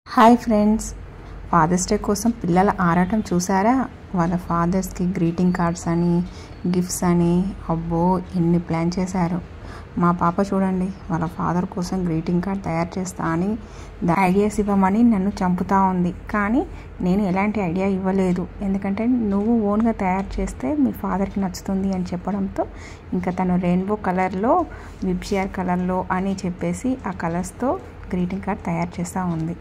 hi friends fathers day కోసం పిల్లల ఆరాటం చూసారా వాళ్ళ ఫాదర్స్కి గ్రీటింగ్ కార్డ్స్ అని గిఫ్ట్స్ అని అబ్బో ఎన్ని ప్లాన్ చేశారు మా పాప చూడండి వాళ్ళ ఫాదర్ కోసం గ్రీటింగ్ కార్డ్ తయారు చేస్తా అని ఐడియాస్ ఇవ్వమని నన్ను చంపుతా ఉంది కానీ నేను ఎలాంటి ఐడియా ఇవ్వలేదు ఎందుకంటే నువ్వు ఓన్గా తయారు చేస్తే మీ ఫాదర్కి నచ్చుతుంది అని చెప్పడంతో ఇంకా తను రెయిన్బో కలర్లో విబ్షియర్ కలర్లో అని చెప్పేసి ఆ కలర్స్తో గ్రీటింగ్ కార్డ్ తయారు చేస్తూ ఉంది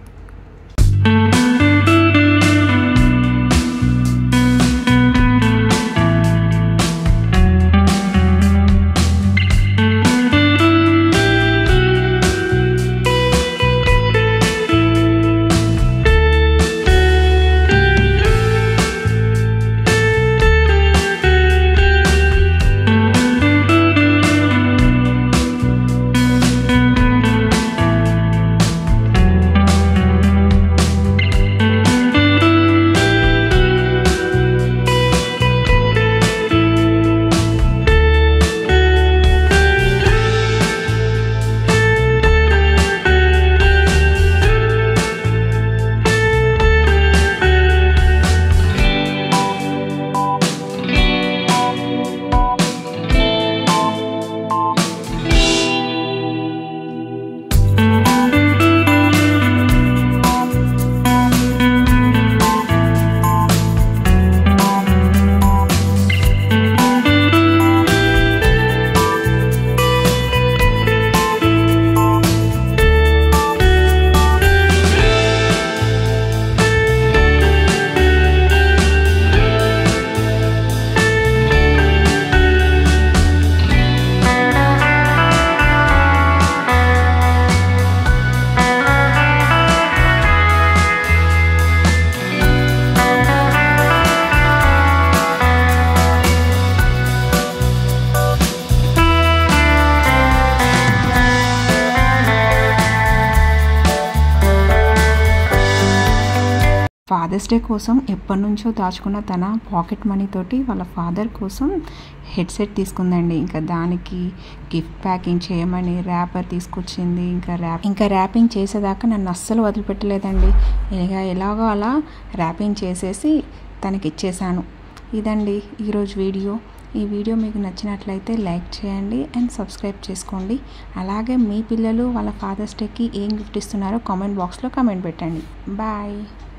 ఫాదర్స్ డే కోసం ఎప్పటి నుంచో దాచుకున్న తన పాకెట్ మనీ తోటి వాళ్ళ ఫాదర్ కోసం హెడ్సెట్ తీసుకుందండి ఇంకా దానికి గిఫ్ట్ ప్యాకింగ్ చేయమని ర్యాపర్ తీసుకొచ్చింది ఇంకా ర్యాప్ ఇంకా ర్యాపింగ్ చేసేదాకా నన్ను అస్సలు వదిలిపెట్టలేదండి ఇక ఎలాగో అలా ర్యాపింగ్ చేసేసి తనకి ఇచ్చేసాను ఇదండి ఈరోజు వీడియో ఈ వీడియో మీకు నచ్చినట్లయితే లైక్ చేయండి అండ్ సబ్స్క్రైబ్ చేసుకోండి అలాగే మీ పిల్లలు వాళ్ళ ఫాదర్స్ డేకి ఏం గిఫ్ట్ ఇస్తున్నారో కామెంట్ బాక్స్లో కామెంట్ పెట్టండి బాయ్